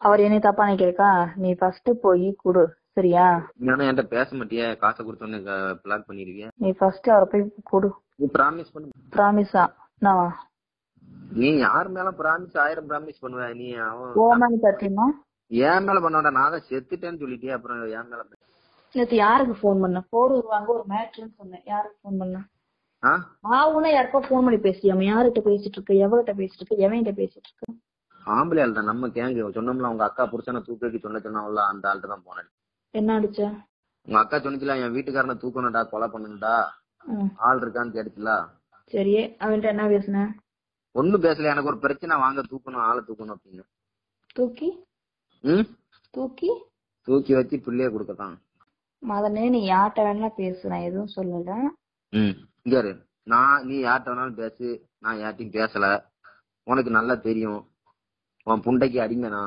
அவர் என்னை தப்பா நினைக்கிறக்கா நீ ஃபர்ஸ்ட் போய் குடு சரியா இல்லைன்னா என்கிட்ட பேச மாட்டியா காசை கொடுத்தோன்னே பிளாக் பண்ணிருவியா நீ ஃபர்ஸ்ட் அவரை போய் குடு நீ ப்ராமிஸ் பண்ணு ப்ராமிஸா நான் நீ யார் மேல ப்ராமிஸ் ஆயிரம் ப்ராமிஸ் பண்ணுவ நீ அவன் ஓமானு சத்தியமா என் மேல பண்ண வேண்டாம் நான் தான் செத்துட்டேன்னு சொல்லிட்டே அப்புறம் என் மேல பண்ண. நேத்து யாருக்கு ஃபோன் பண்ண போடுவாங்க ஒரு மேட்ருன்னு சொன்னேன் யாருக்கு ஃபோன் பண்ண ஆ ஆவுனா யாருக்கோ ஃபோன் பண்ணி பேசியாம யார்கிட்ட பேசிட்டு இருக்க எவகிட்ட பேசிட்டு இருக்க எவன்கிட்ட பேசிட்டு இருக்க ஆம்பளை ஆள் தான் நம்ம கேங்க சொன்னோம்ல உங்க அக்கா புருஷனை தூக்கி சொன்ன சொன்னால அந்த ஆள்கிட்ட தான் போனேன் என்ன அடிச்ச உங்க அக்கா சொன்னிச்சுல என் வீட்டுக்காரனை தூக்கணும்டா கொலை பண்ணணும்டா ம், ஆள் இருக்கான்னு கேட்டுச்சுல சரி அவன்கிட்ட என்ன பேசுன ஒண்ணும் பேசல எனக்கு ஒரு பிரச்சனை வாங்க தூக்கணும் ஆளை தூக்கணும் அப்படின்னு தூக்கி ம் தூக்கி தூக்கி வச்சு பிள்ளைய கொடுக்கத்தான் மதனே நீ யார்கிட்ட வேணா பேசு நான் எதுவும் சொல்லல ம் இங்க இரு. நான் நீ யார்கிட்ட வேணாலும் பேசு நான் யார்ட்டையும் பேசல உனக்கு நல்லா தெரியும் உன் புண்டைக்கு அடிமை நான்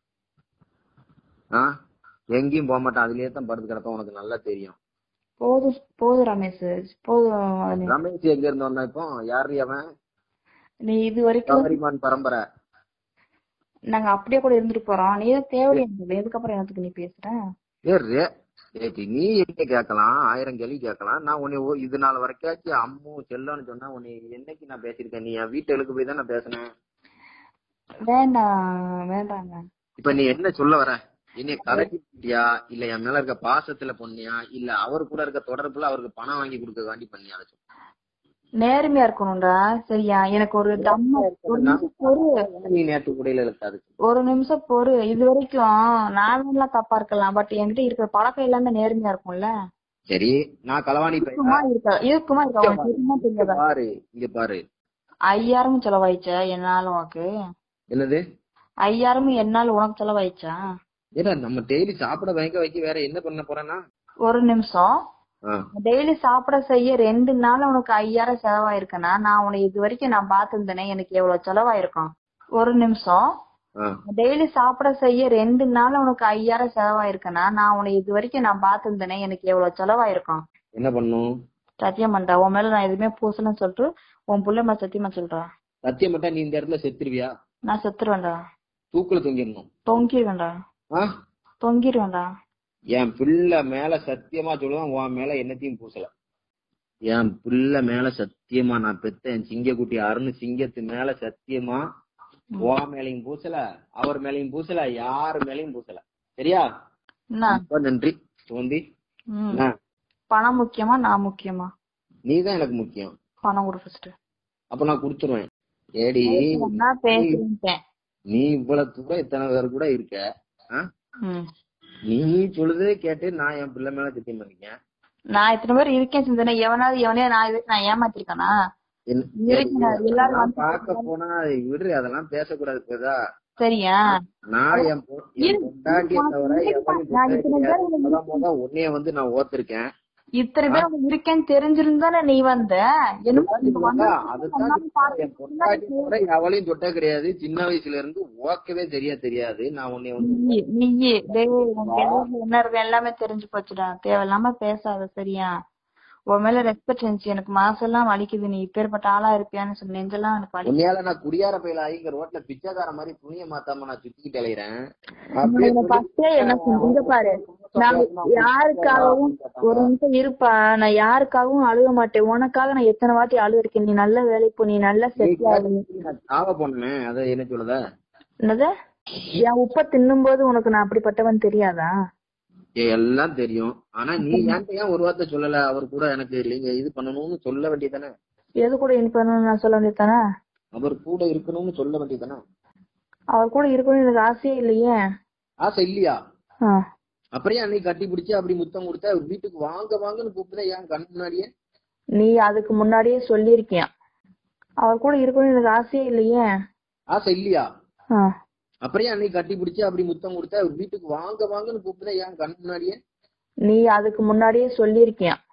ஆ எங்கேயும் போக மாட்டேன் அதுலயே தான் படுத்து கிடப்பேன் உனக்கு நல்லா தெரியும் போதும் போதும் ரமேஷ் போதும் மதனே. ரமேஷ் எங்க இருந்து வந்தான் இப்போ யாரு அவன் நீ இது வரைக்கும் கவரிமான் பரம்பரை நாங்க அப்படியே கூட இருந்துட்டு போறோம் நீ தான் தேவையில்லை எதுக்கப்புறம் எனக்கு நீ பேசுற ஏ ரே ஏடி, நீ எங்க கேட்கலாம் ஆயிரம் கேள்வி கேட்கலாம் நான் உன்னை ஓ- இது நாள் வரைக்காச்சும் அம்மு செல்லன்னு சொன்னா உன்னை என்னைக்கு நான் பேசியிருக்கேன் நீ என் வீட்டுக்கு போய் தான் நான் பேசினேன் வேண்டாம் வேண்டாங்க இப்ப நீ என்ன சொல்ல வர என்னைய கலக்கிட்டியா இல்ல என் மேல இருக்க பாசத்துல பண்ணியா இல்ல அவர் கூட இருக்க தொடர்புல அவருக்கு பணம் வாங்கி கொடுக்க வேண்டி பண்ணியா அதை சொல்லு. நேர்மையா இருக்கணும்டா சரியா எனக்கு ஒரு தம்ம ஒரு நிமிஷம் பொறு நீ நேற்று கூடையில இழுக்காது ஒரு நிமிஷம் பொறு இது வரைக்கும் நான் எல்லாம் தப்பா இருக்கலாம் பட் என்கிட்ட இருக்கிற பழக்கம் எல்லாமே நேர்மையா இருக்கும்ல சரி நான் களவாணி பையன் இருக்குமா இருக்கா இருக்குமா இருக்கா உனக்கு தெரியுமா இங்க தெரியாதா பாரு இங்க பாரு ஐயாயிரம் செலவாயிச்சா என்னால உனக்கு என்னது ஐயாயிரம் என்னால உனக்கு செலவாயிச்சா ஏடா நம்ம டெய்லி சாப்பிட வைக்க வைக்க வேற என்ன பண்ண போறேன்னா ஒரு நிமிஷம் ஆ, டெய்லி சாப்பிட செய்ய ரெண்டு நாள் உனக்கு ஐயாயிரம் செலவாயிருக்குன்னா நான் உன்னை இது வரைக்கும் நான் பார்த்திருந்தேனே எனக்கு எவ்வளவு செலவாயிருக்கும் ஒரு நிமிஷம் ஆ. டெய்லி சாப்பிட செய்ய ரெண்டு நாள் உனக்கு ஐயாயிரம் செலவாயிருக்குன்னா நான் உன்னை இது வரைக்கும் நான் பார்த்திருந்தேனே எனக்கு எவ்வளவு செலவாயிருக்கும் என்ன பண்ணும் சத்தியம் பண்றா உன் மேல நான் எதுவுமே பூசலன்னு சொல்லிட்டு உன் புள்ள மேல சத்தியமா சொல்றா சத்தியம் மட்டும் நீ இந்த இடத்துல செத்துருவியா நான் செத்துருவேன்டா தூக்குல தொங்கிடணும் தொங்கிடுவேன்டா ஆ தொங்கிடுவேன்டா என் பிள்ளை மேல சத்தியமா சொல்லுவேன் உன் மேல என்னத்தையும் பூசல என் பிள்ளை மேல சத்தியமா நான் பெத்த என் சிங்கக்குட்டி அருண் சிங்கத்து மேல சத்தியமா உன் மேலையும் பூசல அவர் மேலையும் பூசல யார் மேலையும் பூசல சரியா என்ன ரொம்ப நன்றி தோந்தி ம். என்ன? பணம் முக்கியமா நான் முக்கியமா நீதான் எனக்கு முக்கியம் பணம் கொடு ஃபர்ஸ்ட் அப்ப நான் கொடுத்துருவேன் ஏடி நான் பேசுறேன் நீ இவ்வளவு தூரம் இத்தனை பேர் கூட இருக்க ஆ? ம் நீ சொல்லுதே கேட்டு நான் என் பிள்ளை மேல சத்தியம் பண்ணிக்கேன் நான் இத்தனை பேர் இருக்கேன் சிந்தனை எவனாவது எவனையா நான் இதுக்கு நான் ஏமாத்திருக்கேனா என்ன- இருக்கு, நான் எல்லாரும் நான் வந்து- பார்க்க போனா விடு அதெல்லாம் பேசக்கூடாது புரியுதா சரியா நான் என் பொ- என் இரு. பொண்டாட்டியை தவிர எவனையும் நான் தொட்டது இத்தனை கிடையாது. பேர் முத முத உன்னைய வந்து நான் ஓத்திருக்கேன் இத்தனை பேர் உனக்கு இருக்கேன்னு தெரிஞ்சிருந்தானே நீ வந்த என்னமோ இங்க வந்து அதுதான் சொன்னாலும் பாரு. என் பொண்டாட்டி தவிர எவளையும் தொட்ட கிடையாது சின்ன வயசுல இருந்து ஓக்கவே சரியா தெரியாது நான் உன்னை வந்து நீ நீ டேய் உனக்கு எல்லாமே என்ன இருக்கு எல்லாமே தெரிஞ்சு போச்சுடா தேவையில்லாம பேசாத சரியா உன் மேல ரெஸ்பெக்ட் இருந்துச்சு எனக்கு மாசெல்லாம் வலிக்குது நீ இப்பேற்பட்ட ஆளா இருப்பியான்னு சொல்லி நெஞ்செல்லாம் எனக்கு வலி உன்னையால நான் குடியார பயில ஆகி ரோட்ல பிச்சைக்கார மாதிரி துணியை மாத்தாம நான் சுத்திக்கிட்டு அலையிறேன் நான் first ஏ என்ன சொன்னேன் இங்க பாரு நான் யாருக்காகவும் ஒரு நிமிஷம் இருப்பா நான் யாருக்காகவும் அழுக மாட்டேன் உனக்காக நான் எத்தனை வாட்டி அழுதுருக்கேன் நீ நல்ல வேலைக்கு போ நீ நல்ல செட்டில் ஆகு சாவ போனேன் அதை என்ன சொல்லுத என்னது என் உப்ப தின்னும் போது உனக்கு நான் அப்படிப்பட்டவன் தெரியாதா ஏய், எல்லாம் தெரியும் ஆனா நீ ஏன்ட்ட ஏன் ஒரு வார்த்தை சொல்லல அவர் கூட எனக்கு இல்லைங்க இது பண்ணணும்னு சொல்ல வேண்டியதானே எது கூட இனிப்பணும் நான் சொல்ல வேண்டியதானே அவர் கூட இருக்கணும்னு சொல்ல வேண்டியதானே அவர் கூட இருக்கணும்னு எனக்கு ஆசையே இல்லையே ஆசை இல்லையா ஆ. அப்புறம் ஏன் நீ கட்டி பிடிச்சு அப்படி முத்தம் கொடுத்த அவர் வீட்டுக்கு வாங்க வாங்கன்னு கூப்பிட்டா ஏன் கண் முன்னாடியே நீ அதுக்கு முன்னாடியே சொல்லியிருக்கிய அவர் கூட இருக்கணும்னு எனக்கு ஆசையே இல்லையே ஆசை இல்லையா ஆ. அப்புறம் ஏன் நீ கட்டி பிடிச்சு அப்படி முத்தம் கொடுத்த அவர் வீட்டுக்கு வாங்க வாங்கன்னு கூப்பிட்டா ஏன் கண் முன்னாடியே நீ அதுக்கு முன்னாடியே சொல்லியிருக்கிய